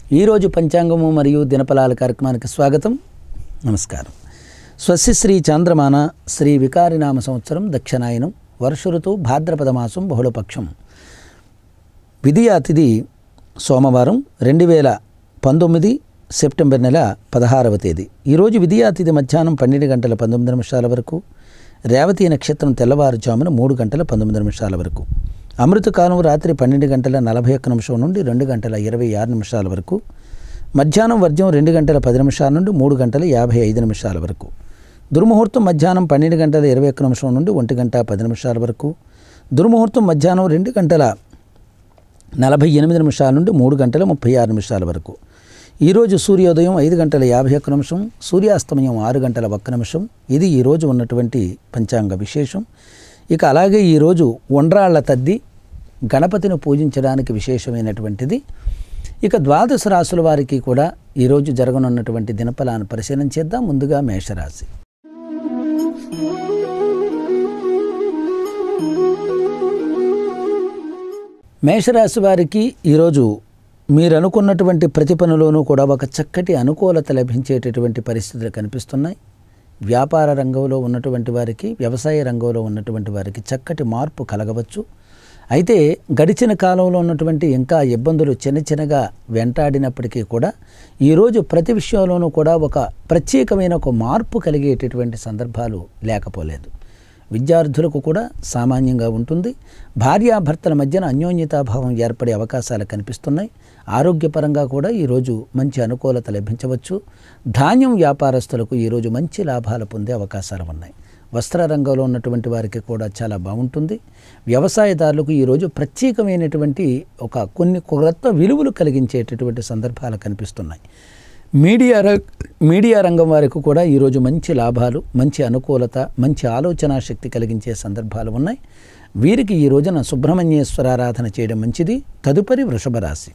ఈరోజు పంచాంగము మరియు దినఫలాల కార్యక్రమానికి స్వాగతం నమస్కారం స్వస్తి శ్రీ చాంద్రమాన శ్రీ వికారినామ సంవత్సరం దక్షిణాయనం వర్ష ఋతువు భాద్రపద మాసం బహుళపక్షం విధియ తిథి సోమవారం రెండు వేల పంతొమ్మిది సెప్టెంబర్ నెల పదహారవ తేదీ ఈరోజు విధియా తిథి మధ్యాహ్నం పన్నెండు గంటల పంతొమ్మిది నిమిషాల వరకు రేవతి నక్షత్రం తెల్లవారుజామున మూడు గంటల పంతొమ్మిది నిమిషాల వరకు అమృతకాలం రాత్రి పన్నెండు గంటల నలభై ఒక్క నిమిషం నుండి రెండు గంటల ఇరవై ఆరు నిమిషాల వరకు మధ్యాహ్నం వర్జం రెండు గంటల పది నిమిషాల నుండి మూడు గంటల యాభై ఐదు నిమిషాల వరకు దుర్ముహూర్తం మధ్యాహ్నం పన్నెండు గంటల ఇరవై ఒక్క నిమిషం నుండి ఒంటి గంట పది నిమిషాల వరకు దుర్ముహూర్తం మధ్యాహ్నం రెండు గంటల నలభై ఎనిమిది నిమిషాల నుండి మూడు గంటల ముప్పై ఆరు నిమిషాల వరకు ఈరోజు సూర్యోదయం ఐదు గంటల యాభై ఒక్క నిమిషం సూర్యాస్తమయం ఆరు గంటల ఒక్క నిమిషం ఇది ఈరోజు ఉన్నటువంటి పంచాంగ విశేషం ఇక అలాగే ఈరోజు ఉండ్రాళ్ల తద్ది గణపతిని పూజించడానికి విశేషమైనటువంటిది ఇక ద్వాదశ రాశుల వారికి కూడా ఈరోజు జరగనున్నటువంటి దినఫలాన్ని పరిశీలన చేద్దాం ముందుగా మేషరాశి మేషరాశి వారికి ఈరోజు మీరు అనుకున్నటువంటి ప్రతి పనిలోనూ కూడా ఒక చక్కటి అనుకూలత లభించేటటువంటి పరిస్థితులు కనిపిస్తున్నాయి వ్యాపార రంగంలో ఉన్నటువంటి వారికి వ్యవసాయ రంగంలో ఉన్నటువంటి వారికి చక్కటి మార్పు కలగవచ్చు అయితే గడిచిన కాలంలో ఉన్నటువంటి ఇంకా ఇబ్బందులు చిన్న చిన్నగా వెంటాడినప్పటికీ కూడా ఈరోజు ప్రతి విషయంలోనూ కూడా ఒక ప్రత్యేకమైన ఒక మార్పు కలిగేటటువంటి సందర్భాలు లేకపోలేదు విద్యార్థులకు కూడా సామాన్యంగా ఉంటుంది భార్యాభర్తల మధ్యన అన్యోన్యతాభావం ఏర్పడే అవకాశాలు కనిపిస్తున్నాయి ఆరోగ్యపరంగా కూడా ఈరోజు మంచి అనుకూలత లభించవచ్చు ధాన్యం వ్యాపారస్తులకు ఈరోజు మంచి లాభాలు పొందే అవకాశాలు ఉన్నాయి వస్త్ర రంగంలో ఉన్నటువంటి వారికి కూడా చాలా బాగుంటుంది వ్యవసాయదారులకు ఈరోజు ప్రత్యేకమైనటువంటి ఒక కొన్ని కొత్త విలువలు కలిగించేటటువంటి సందర్భాలు కనిపిస్తున్నాయి మీడియా ర మీడియా రంగం వారికి కూడా ఈరోజు మంచి లాభాలు మంచి అనుకూలత మంచి ఆలోచన శక్తి కలిగించే సందర్భాలు ఉన్నాయి వీరికి ఈ రోజున సుబ్రహ్మణ్యేశ్వర ఆరాధన చేయడం మంచిది తదుపరి వృషభ రాశి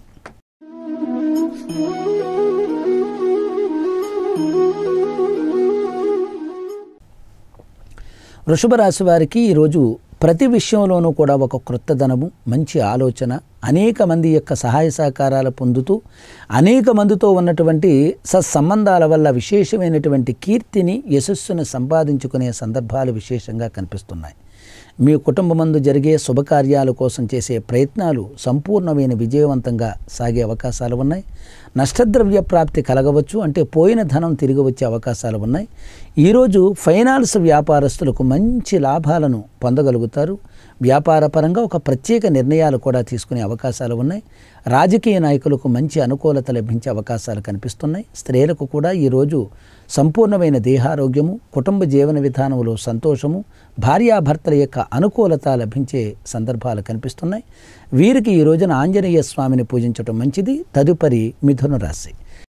వృషభ రాశి వారికి ఈరోజు ప్రతి విషయంలోనూ కూడా ఒక క్రొత్తదనము మంచి ఆలోచన అనేక మంది యొక్క సహాయ సహకారాలు పొందుతూ అనేక మందితో ఉన్నటువంటి సత్సంబంధాల వల్ల విశేషమైనటువంటి కీర్తిని యశస్సును సంపాదించుకునే సందర్భాలు విశేషంగా కనిపిస్తున్నాయి మీ కుటుంబమందు జరిగే శుభకార్యాల కోసం చేసే ప్రయత్నాలు సంపూర్ణమైన విజయవంతంగా సాగే అవకాశాలు ఉన్నాయి నష్టద్రవ్య ప్రాప్తి కలగవచ్చు అంటే పోయిన ధనం తిరిగి వచ్చే అవకాశాలు ఉన్నాయి ఈరోజు ఫైనాన్స్ వ్యాపారస్తులకు మంచి లాభాలను పొందగలుగుతారు వ్యాపార పరంగా ఒక ప్రత్యేక నిర్ణయాలు కూడా తీసుకునే అవకాశాలు ఉన్నాయి రాజకీయ నాయకులకు మంచి అనుకూలత లభించే అవకాశాలు కనిపిస్తున్నాయి స్త్రీలకు కూడా ఈరోజు సంపూర్ణమైన దేహారోగ్యము కుటుంబ జీవన విధానంలో సంతోషము భార్యాభర్తల యొక్క అనుకూలత లభించే సందర్భాలు కనిపిస్తున్నాయి వీరికి ఈ రోజున ఆంజనేయ స్వామిని పూజించడం మంచిది తదుపరి మిథున రాశి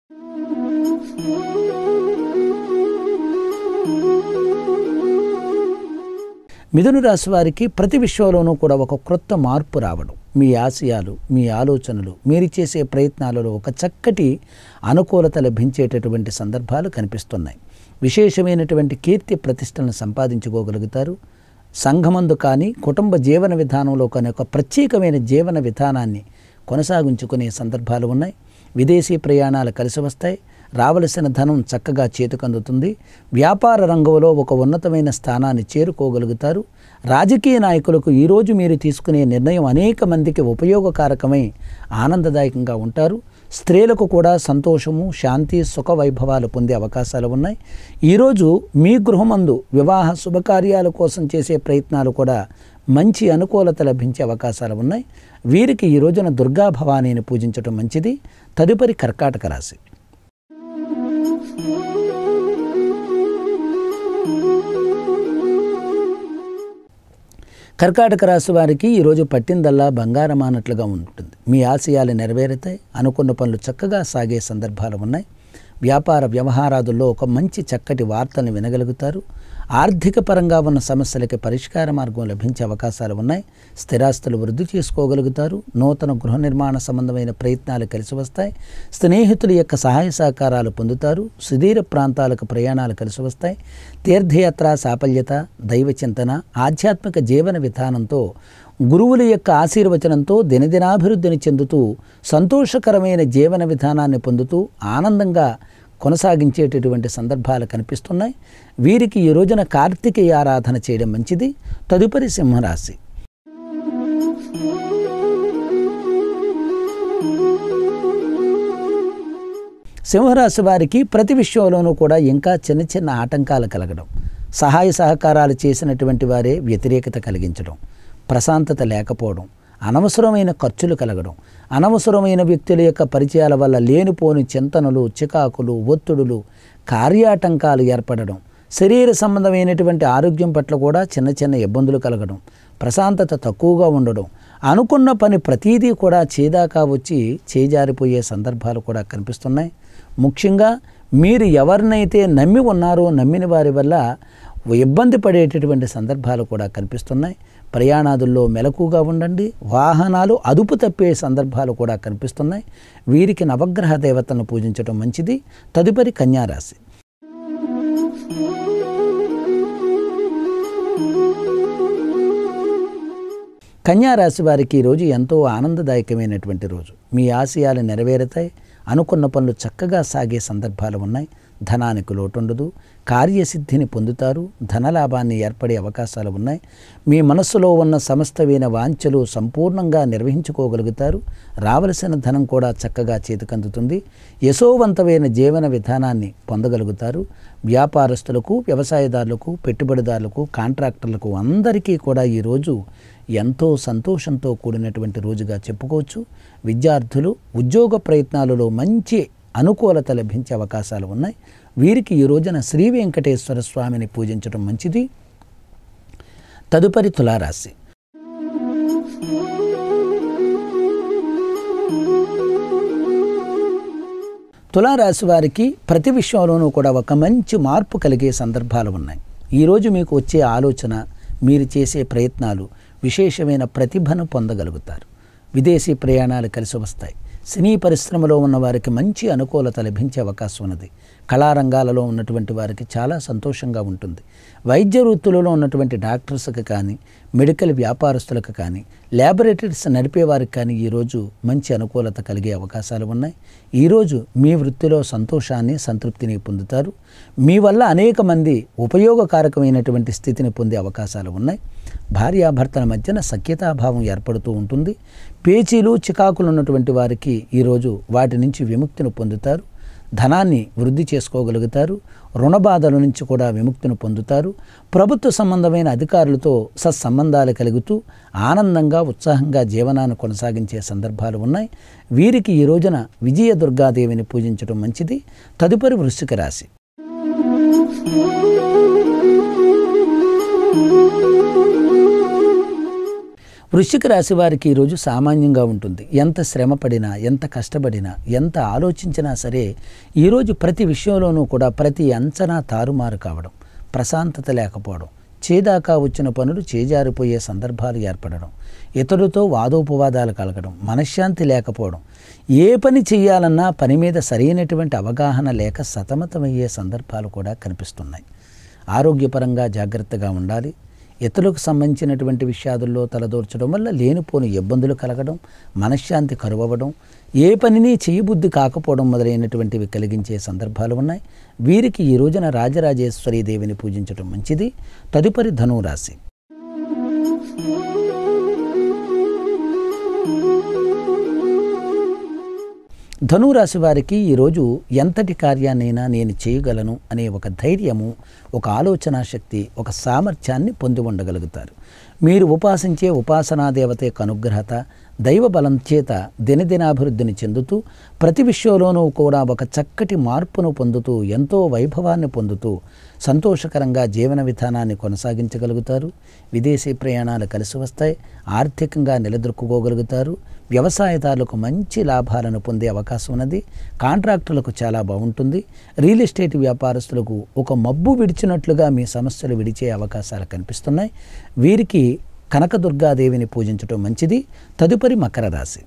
మిథున రాశి వారికి ప్రతి విషయంలోనూ కూడా ఒక క్రొత్త మార్పు రావడం మీ ఆశయాలు మీ ఆలోచనలు మీరు చేసే ప్రయత్నాలలో ఒక చక్కటి అనుకూలత లభించేటటువంటి సందర్భాలు కనిపిస్తున్నాయి విశేషమైనటువంటి కీర్తి ప్రతిష్టలను సంపాదించుకోగలుగుతారు సంఘమందు కానీ కుటుంబ జీవన విధానంలో కానీ ఒక ప్రత్యేకమైన జీవన విధానాన్ని కొనసాగించుకునే సందర్భాలు ఉన్నాయి విదేశీ ప్రయాణాలు కలిసి వస్తాయి రావలసిన ధనం చక్కగా చేతికందుతుంది వ్యాపార రంగంలో ఒక ఉన్నతమైన స్థానాన్ని చేరుకోగలుగుతారు రాజకీయ నాయకులకు ఈరోజు మీరు తీసుకునే నిర్ణయం అనేక మందికి ఉపయోగకారకమై ఆనందదాయకంగా ఉంటారు స్త్రీలకు కూడా సంతోషము శాంతి సుఖ వైభవాలు పొందే అవకాశాలు ఉన్నాయి ఈరోజు మీ గృహమందు వివాహ శుభకార్యాల కోసం చేసే ప్రయత్నాలు కూడా మంచి అనుకూలత లభించే అవకాశాలు ఉన్నాయి వీరికి ఈ రోజున దుర్గా భవానీని పూజించడం మంచిది తదుపరి కర్కాటక రాశి కర్కాటక రాశి వారికి ఈరోజు పట్టిందల్లా బంగారం అన్నట్లుగా ఉంటుంది మీ ఆశయాలు నెరవేరుతాయి అనుకున్న పనులు చక్కగా సాగే సందర్భాలు ఉన్నాయి వ్యాపార వ్యవహారాదుల్లో ఒక మంచి చక్కటి వార్తను వినగలుగుతారు ఆర్థిక పరంగా ఉన్న సమస్యలకి పరిష్కార మార్గం లభించే అవకాశాలు ఉన్నాయి స్థిరాస్తులు వృద్ధి చేసుకోగలుగుతారు నూతన గృహ నిర్మాణ సంబంధమైన ప్రయత్నాలు కలిసి వస్తాయి స్నేహితుల యొక్క సహాయ సహకారాలు పొందుతారు సుదీర ప్రాంతాలకు ప్రయాణాలు కలిసి వస్తాయి తీర్థయాత్ర సాఫల్యత దైవ చింతన ఆధ్యాత్మిక జీవన విధానంతో గురువుల యొక్క ఆశీర్వచనంతో దినదినాభివృద్ధిని చెందుతూ సంతోషకరమైన జీవన విధానాన్ని పొందుతూ ఆనందంగా కొనసాగించేటటువంటి సందర్భాలు కనిపిస్తున్నాయి వీరికి ఈ రోజున కార్తికేయ ఆరాధన చేయడం మంచిది తదుపరి సింహరాశి సింహరాశి వారికి ప్రతి విషయంలోనూ కూడా ఇంకా చిన్న చిన్న ఆటంకాలు కలగడం సహాయ సహకారాలు చేసినటువంటి వారే వ్యతిరేకత కలిగించడం ప్రశాంతత లేకపోవడం అనవసరమైన ఖర్చులు కలగడం అనవసరమైన వ్యక్తుల యొక్క పరిచయాల వల్ల లేనిపోని చింతనలు చికాకులు ఒత్తిడులు కార్యాటంకాలు ఏర్పడడం శరీర సంబంధమైనటువంటి ఆరోగ్యం పట్ల కూడా చిన్న చిన్న ఇబ్బందులు కలగడం ప్రశాంతత తక్కువగా ఉండడం అనుకున్న పని ప్రతీదీ కూడా చేదాకా వచ్చి చేజారిపోయే సందర్భాలు కూడా కనిపిస్తున్నాయి ముఖ్యంగా మీరు ఎవరినైతే నమ్మి ఉన్నారో నమ్మిన వారి వల్ల ఇబ్బంది పడేటటువంటి సందర్భాలు కూడా కనిపిస్తున్నాయి ప్రయాణాదుల్లో మెలకుగా ఉండండి వాహనాలు అదుపు తప్పే సందర్భాలు కూడా కనిపిస్తున్నాయి వీరికి నవగ్రహ దేవతలను పూజించడం మంచిది తదుపరి కన్యారాశి కన్యారాశి వారికి ఈరోజు ఎంతో ఆనందదాయకమైనటువంటి రోజు మీ ఆశయాలు నెరవేరుతాయి అనుకున్న పనులు చక్కగా సాగే సందర్భాలు ఉన్నాయి ధనానికి లోటుండదు కార్యసిద్ధిని పొందుతారు ధనలాభాన్ని ఏర్పడే అవకాశాలు ఉన్నాయి మీ మనస్సులో ఉన్న సమస్తమైన వాంఛలు సంపూర్ణంగా నిర్వహించుకోగలుగుతారు రావలసిన ధనం కూడా చక్కగా చేతికందుతుంది యశోవంతమైన జీవన విధానాన్ని పొందగలుగుతారు వ్యాపారస్తులకు వ్యవసాయదారులకు పెట్టుబడిదారులకు కాంట్రాక్టర్లకు అందరికీ కూడా ఈరోజు ఎంతో సంతోషంతో కూడినటువంటి రోజుగా చెప్పుకోవచ్చు విద్యార్థులు ఉద్యోగ ప్రయత్నాలలో మంచి అనుకూలత లభించే అవకాశాలు ఉన్నాయి వీరికి ఈ రోజున శ్రీ వెంకటేశ్వర స్వామిని పూజించడం మంచిది తదుపరి తులారాశి తులారాశి వారికి ప్రతి విషయంలోనూ కూడా ఒక మంచి మార్పు కలిగే సందర్భాలు ఉన్నాయి ఈరోజు మీకు వచ్చే ఆలోచన మీరు చేసే ప్రయత్నాలు విశేషమైన ప్రతిభను పొందగలుగుతారు విదేశీ ప్రయాణాలు కలిసి వస్తాయి సినీ పరిశ్రమలో ఉన్న వారికి మంచి అనుకూలత లభించే అవకాశం ఉన్నది కళారంగాలలో ఉన్నటువంటి వారికి చాలా సంతోషంగా ఉంటుంది వైద్య వృత్తులలో ఉన్నటువంటి డాక్టర్స్కి కానీ మెడికల్ వ్యాపారస్తులకు కానీ ల్యాబొరేటరీస్ నడిపే వారికి కానీ ఈరోజు మంచి అనుకూలత కలిగే అవకాశాలు ఉన్నాయి ఈరోజు మీ వృత్తిలో సంతోషాన్ని సంతృప్తిని పొందుతారు మీ వల్ల అనేక మంది ఉపయోగకారకమైనటువంటి స్థితిని పొందే అవకాశాలు ఉన్నాయి భార్యాభర్తల మధ్యన సఖ్యతాభావం ఏర్పడుతూ ఉంటుంది పేచీలు చికాకులు ఉన్నటువంటి వారికి ఈరోజు వాటి నుంచి విముక్తిని పొందుతారు ధనాన్ని వృద్ధి చేసుకోగలుగుతారు రుణబాధల నుంచి కూడా విముక్తిని పొందుతారు ప్రభుత్వ సంబంధమైన అధికారులతో సత్సంబంధాలు కలుగుతూ ఆనందంగా ఉత్సాహంగా జీవనాన్ని కొనసాగించే సందర్భాలు ఉన్నాయి వీరికి ఈ రోజున విజయ దుర్గాదేవిని పూజించడం మంచిది తదుపరి వృశ్చిక రాశి వృశ్చిక రాశి వారికి ఈరోజు సామాన్యంగా ఉంటుంది ఎంత శ్రమ పడినా ఎంత కష్టపడినా ఎంత ఆలోచించినా సరే ఈరోజు ప్రతి విషయంలోనూ కూడా ప్రతి అంచనా తారుమారు కావడం ప్రశాంతత లేకపోవడం చేదాకా వచ్చిన పనులు చేజారిపోయే సందర్భాలు ఏర్పడడం ఇతరులతో వాదోపవాదాలు కలగడం మనశ్శాంతి లేకపోవడం ఏ పని చేయాలన్నా పని మీద సరైనటువంటి అవగాహన లేక సతమతమయ్యే సందర్భాలు కూడా కనిపిస్తున్నాయి ఆరోగ్యపరంగా జాగ్రత్తగా ఉండాలి ఇతరులకు సంబంధించినటువంటి విషయాదుల్లో తలదూర్చడం వల్ల లేనిపోని ఇబ్బందులు కలగడం మనశ్శాంతి కరువవడం ఏ పనిని చేయబుద్ధి కాకపోవడం మొదలైనటువంటివి కలిగించే సందర్భాలు ఉన్నాయి వీరికి ఈ రోజున రాజరాజేశ్వరీ దేవిని పూజించడం మంచిది తదుపరి ధనురాశి ధనురాశి వారికి ఈరోజు ఎంతటి కార్యాన్నైనా నేను చేయగలను అనే ఒక ధైర్యము ఒక ఆలోచన శక్తి ఒక సామర్థ్యాన్ని పొంది ఉండగలుగుతారు మీరు ఉపాసించే ఉపాసనా దేవత యొక్క అనుగ్రహత దైవ బలం చేత దినదినాభివృద్ధిని చెందుతూ ప్రతి విషయంలోనూ కూడా ఒక చక్కటి మార్పును పొందుతూ ఎంతో వైభవాన్ని పొందుతూ సంతోషకరంగా జీవన విధానాన్ని కొనసాగించగలుగుతారు విదేశీ ప్రయాణాలు కలిసి వస్తాయి ఆర్థికంగా నిలదొక్కుకోగలుగుతారు వ్యవసాయదారులకు మంచి లాభాలను పొందే అవకాశం ఉన్నది కాంట్రాక్టులకు చాలా బాగుంటుంది రియల్ ఎస్టేట్ వ్యాపారస్తులకు ఒక మబ్బు విడిచినట్లుగా మీ సమస్యలు విడిచే అవకాశాలు కనిపిస్తున్నాయి వీరికి కనకదుర్గాదేవిని పూజించడం మంచిది తదుపరి మకర రాశి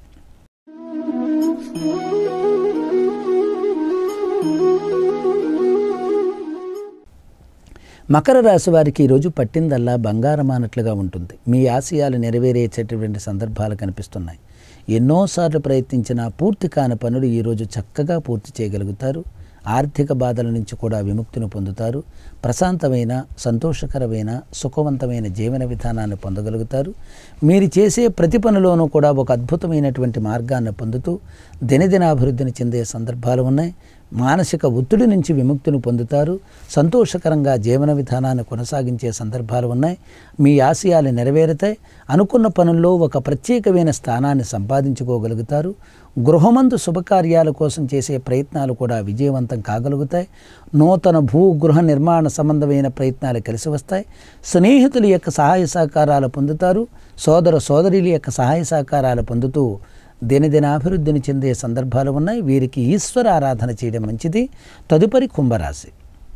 మకర రాశి వారికి ఈరోజు పట్టిందల్లా బంగారం అన్నట్లుగా ఉంటుంది మీ ఆశయాలు నెరవేరేటటువంటి సందర్భాలు కనిపిస్తున్నాయి ఎన్నోసార్లు ప్రయత్నించిన పూర్తి కాని పనులు ఈరోజు చక్కగా పూర్తి చేయగలుగుతారు ఆర్థిక బాధల నుంచి కూడా విముక్తిని పొందుతారు ప్రశాంతమైన సంతోషకరమైన సుఖవంతమైన జీవన విధానాన్ని పొందగలుగుతారు మీరు చేసే ప్రతి పనిలోనూ కూడా ఒక అద్భుతమైనటువంటి మార్గాన్ని పొందుతూ దినదినాభివృద్ధిని చెందే సందర్భాలు ఉన్నాయి మానసిక ఒత్తిడి నుంచి విముక్తిని పొందుతారు సంతోషకరంగా జీవన విధానాన్ని కొనసాగించే సందర్భాలు ఉన్నాయి మీ ఆశయాలు నెరవేరుతాయి అనుకున్న పనుల్లో ఒక ప్రత్యేకమైన స్థానాన్ని సంపాదించుకోగలుగుతారు గృహమందు శుభకార్యాల కోసం చేసే ప్రయత్నాలు కూడా విజయవంతం కాగలుగుతాయి నూతన భూ గృహ నిర్మాణ సంబంధమైన ప్రయత్నాలు కలిసి వస్తాయి స్నేహితుల యొక్క సహాయ సహకారాలు పొందుతారు సోదర సోదరుల యొక్క సహాయ సహకారాలు పొందుతూ దినదినాభివృద్ధిని చెందే సందర్భాలు ఉన్నాయి వీరికి ఈశ్వర ఆరాధన చేయడం మంచిది తదుపరి కుంభరాశి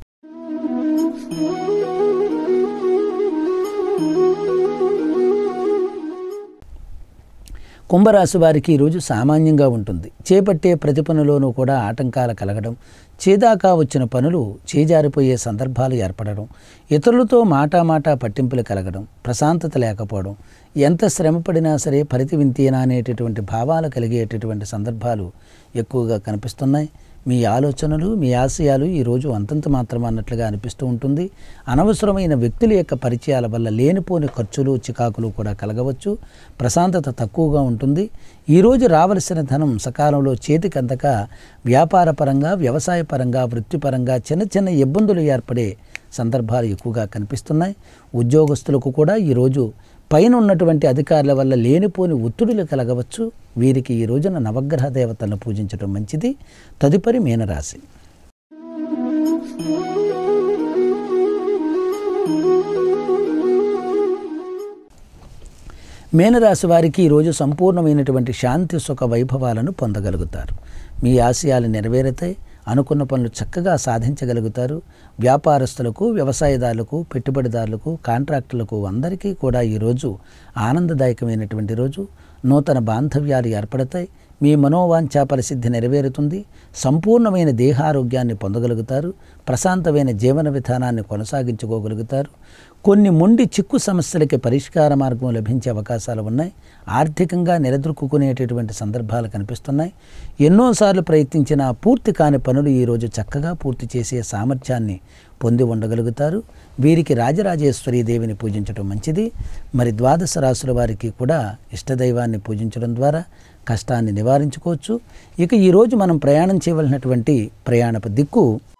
కుంభరాశి వారికి ఈరోజు సామాన్యంగా ఉంటుంది చేపట్టే ప్రతి పనిలోనూ కూడా ఆటంకాలు కలగడం చేదాకా వచ్చిన పనులు చేజారిపోయే సందర్భాలు ఏర్పడడం ఇతరులతో మాటామాటా పట్టింపులు కలగడం ప్రశాంతత లేకపోవడం ఎంత శ్రమపడినా సరే ఫలిత వింతేనా అనేటటువంటి భావాలు కలిగేటటువంటి సందర్భాలు ఎక్కువగా కనిపిస్తున్నాయి మీ ఆలోచనలు మీ ఆశయాలు ఈరోజు అంతంత మాత్రం అన్నట్లుగా అనిపిస్తూ ఉంటుంది అనవసరమైన వ్యక్తుల యొక్క పరిచయాల వల్ల లేనిపోని ఖర్చులు చికాకులు కూడా కలగవచ్చు ప్రశాంతత తక్కువగా ఉంటుంది ఈరోజు రావలసిన ధనం సకాలంలో చేతికి అందక వ్యాపార పరంగా వ్యవసాయ పరంగా వృత్తిపరంగా చిన్న చిన్న ఇబ్బందులు ఏర్పడే సందర్భాలు ఎక్కువగా కనిపిస్తున్నాయి ఉద్యోగస్తులకు కూడా ఈరోజు పైన ఉన్నటువంటి అధికారుల వల్ల లేనిపోని ఒత్తిడులు కలగవచ్చు వీరికి ఈ రోజున నవగ్రహ దేవతలను పూజించడం మంచిది తదుపరి మీనరాశి మీనరాశి వారికి ఈరోజు సంపూర్ణమైనటువంటి శాంతి సుఖ వైభవాలను పొందగలుగుతారు మీ ఆశయాలు నెరవేరుతాయి అనుకున్న పనులు చక్కగా సాధించగలుగుతారు వ్యాపారస్తులకు వ్యవసాయదారులకు పెట్టుబడిదారులకు కాంట్రాక్టులకు అందరికీ కూడా ఈరోజు ఆనందదాయకమైనటువంటి రోజు నూతన బాంధవ్యాలు ఏర్పడతాయి మీ మనోవాంఛా పరిసిద్ధి నెరవేరుతుంది సంపూర్ణమైన దేహారోగ్యాన్ని పొందగలుగుతారు ప్రశాంతమైన జీవన విధానాన్ని కొనసాగించుకోగలుగుతారు కొన్ని మొండి చిక్కు సమస్యలకి పరిష్కార మార్గం లభించే అవకాశాలు ఉన్నాయి ఆర్థికంగా నిలదొక్కునేటటువంటి సందర్భాలు కనిపిస్తున్నాయి ఎన్నోసార్లు ప్రయత్నించిన పూర్తి కాని పనులు ఈరోజు చక్కగా పూర్తి చేసే సామర్థ్యాన్ని పొంది ఉండగలుగుతారు వీరికి రాజరాజేశ్వరి దేవిని పూజించడం మంచిది మరి ద్వాదశ రాసుల వారికి కూడా ఇష్టదైవాన్ని పూజించడం ద్వారా కష్టాన్ని నివారించుకోవచ్చు ఇక ఈరోజు మనం ప్రయాణం చేయవలసినటువంటి ప్రయాణపు దిక్కు